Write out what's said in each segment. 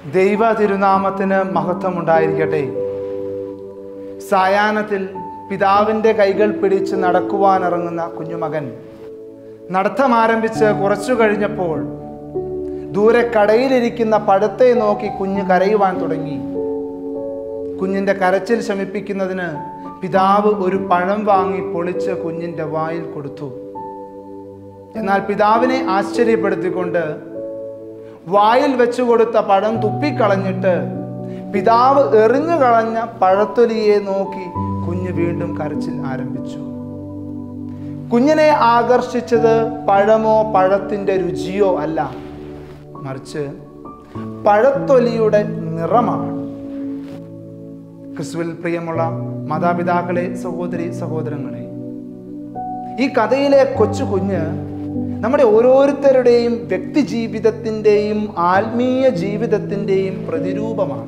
ദൈവ തിരുനാമത്തിന് മഹത്വമുണ്ടായിരിക്കട്ടെ സായാഹ്നത്തിൽ പിതാവിൻ്റെ കൈകൾ പിടിച്ച് നടക്കുവാനിറങ്ങുന്ന കുഞ്ഞുമകൻ നടത്തം ആരംഭിച്ച് കുറച്ചു കഴിഞ്ഞപ്പോൾ ദൂരെ കടയിലിരിക്കുന്ന പഴത്തെ നോക്കി കുഞ്ഞ് കരയുവാൻ തുടങ്ങി കുഞ്ഞിൻ്റെ കരച്ചിൽ ശമിപ്പിക്കുന്നതിന് പിതാവ് ഒരു പഴം വാങ്ങി പൊളിച്ച് കുഞ്ഞിൻ്റെ വായിൽ കൊടുത്തു എന്നാൽ പിതാവിനെ ആശ്ചര്യപ്പെടുത്തിക്കൊണ്ട് വായിൽ വെച്ചു കൊടുത്ത പഴം തുപ്പിക്കളഞ്ഞിട്ട് പിതാവ് എറിഞ്ഞു കളഞ്ഞ പഴത്തൊലിയെ നോക്കി കുഞ്ഞ് വീണ്ടും കരച്ചിൽ ആരംഭിച്ചു കുഞ്ഞിനെ ആകർഷിച്ചത് പഴമോ പഴത്തിൻ്റെ രുചിയോ അല്ല മറിച്ച് പഴത്തൊലിയുടെ നിറമാണ് ക്രിസ്തുവിൽ പ്രിയമുള്ള മാതാപിതാക്കളെ സഹോദരി സഹോദരങ്ങളെ ഈ കഥയിലെ കൊച്ചു കുഞ്ഞ് നമ്മുടെ ഓരോരുത്തരുടെയും വ്യക്തി ജീവിതത്തിൻ്റെയും ആത്മീയ ജീവിതത്തിൻ്റെയും പ്രതിരൂപമാണ്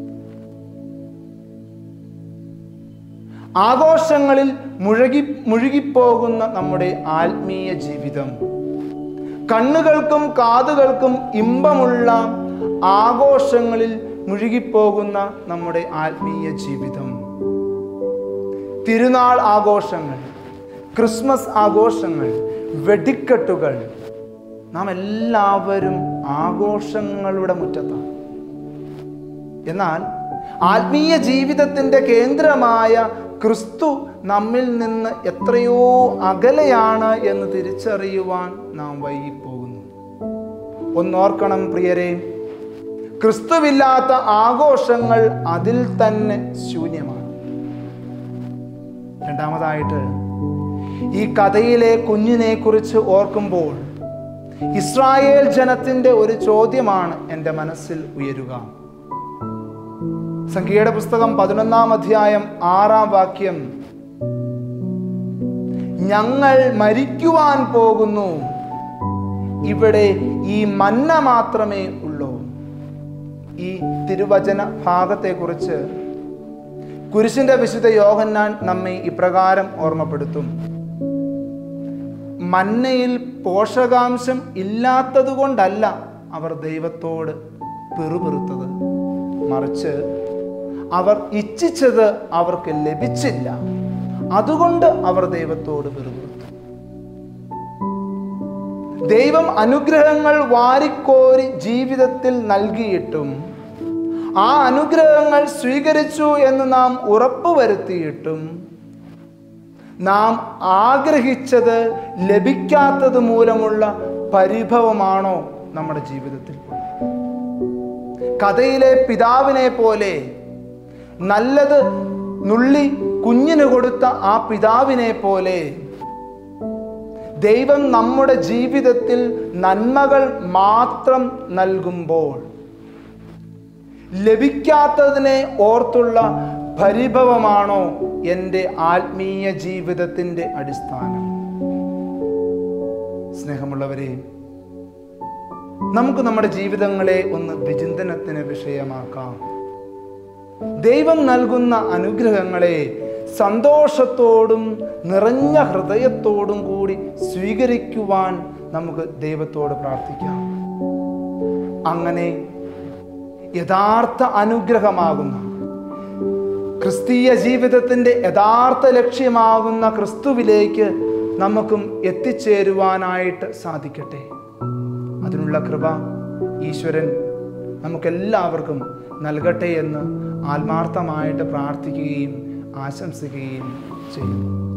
ആഘോഷങ്ങളിൽ മുഴുകി മുഴുകിപ്പോകുന്ന നമ്മുടെ ആത്മീയ ജീവിതം കണ്ണുകൾക്കും കാതുകൾക്കും ഇമ്പമുള്ള ആഘോഷങ്ങളിൽ മുഴുകിപ്പോകുന്ന നമ്മുടെ ആത്മീയ ജീവിതം തിരുനാൾ ആഘോഷങ്ങൾ ക്രിസ്മസ് ആഘോഷങ്ങൾ വെടിക്കെട്ടുകൾ നാം എല്ലാവരും ആഘോഷങ്ങളുടെ മുറ്റത്താണ് എന്നാൽ ആത്മീയ ജീവിതത്തിൻ്റെ കേന്ദ്രമായ ക്രിസ്തു നമ്മിൽ നിന്ന് എത്രയോ അകലെയാണ് എന്ന് തിരിച്ചറിയുവാൻ നാം വൈകിപ്പോകുന്നു ഒന്നോർക്കണം പ്രിയരെ ക്രിസ്തുവില്ലാത്ത ആഘോഷങ്ങൾ അതിൽ തന്നെ ശൂന്യമാണ് രണ്ടാമതായിട്ട് ഈ കഥയിലെ കുഞ്ഞിനെ കുറിച്ച് ഓർക്കുമ്പോൾ ഇസ്രായേൽ ജനത്തിൻ്റെ ഒരു ചോദ്യമാണ് എൻ്റെ മനസ്സിൽ ഉയരുക സംഖ്യയുടെ പുസ്തകം പതിനൊന്നാം അധ്യായം ആറാം വാക്യം ഞങ്ങൾ മരിക്കുവാൻ പോകുന്നു ഇവിടെ ഈ മന്ന മാത്രമേ ഉള്ളൂ ഈ തിരുവചന ഭാഗത്തെക്കുറിച്ച് കുരിശിന്റെ വിശുദ്ധ യോഹന്നാൻ നമ്മെ ഇപ്രകാരം ഓർമ്മപ്പെടുത്തും മന്നയിൽ പോഷകാംശം ഇല്ലാത്തത് കൊണ്ടല്ല അവർ ദൈവത്തോട് പിറുപിറുത്തത് മറിച്ച് അവർ ഇച്ഛിച്ചത് അവർക്ക് ലഭിച്ചില്ല അതുകൊണ്ട് അവർ ദൈവത്തോട് പിറുപിറുത്തു ദൈവം അനുഗ്രഹങ്ങൾ വാരിക്കോരി ജീവിതത്തിൽ നൽകിയിട്ടും ആ അനുഗ്രഹങ്ങൾ സ്വീകരിച്ചു എന്ന് നാം ഉറപ്പുവരുത്തിയിട്ടും നാം ആഗ്രഹിച്ചത് ലഭിക്കാത്തത് മൂലമുള്ള പരിഭവമാണോ നമ്മുടെ ജീവിതത്തിൽ കഥയിലെ പിതാവിനെ പോലെ നല്ലത് നുള്ളി കുഞ്ഞിന് കൊടുത്ത ആ പിതാവിനെ പോലെ ദൈവം നമ്മുടെ ജീവിതത്തിൽ നന്മകൾ മാത്രം നൽകുമ്പോൾ ലഭിക്കാത്തതിനെ ഓർത്തുള്ള പരിഭവമാണോ എൻ്റെ ആത്മീയ ജീവിതത്തിൻ്റെ അടിസ്ഥാനം സ്നേഹമുള്ളവരെ നമുക്ക് നമ്മുടെ ജീവിതങ്ങളെ ഒന്ന് വിചിന്തനത്തിന് വിഷയമാക്കാം ദൈവം നൽകുന്ന അനുഗ്രഹങ്ങളെ സന്തോഷത്തോടും നിറഞ്ഞ ഹൃദയത്തോടും കൂടി സ്വീകരിക്കുവാൻ നമുക്ക് ദൈവത്തോട് പ്രാർത്ഥിക്കാം അങ്ങനെ യഥാർത്ഥ അനുഗ്രഹമാകുന്ന ക്രിസ്തീയ ജീവിതത്തിൻ്റെ യഥാർത്ഥ ലക്ഷ്യമാകുന്ന ക്രിസ്തുവിലേക്ക് നമുക്കും എത്തിച്ചേരുവാനായിട്ട് സാധിക്കട്ടെ അതിനുള്ള കൃപ ഈശ്വരൻ നമുക്കെല്ലാവർക്കും നൽകട്ടെ എന്ന് ആത്മാർത്ഥമായിട്ട് പ്രാർത്ഥിക്കുകയും ആശംസിക്കുകയും ചെയ്യുന്നു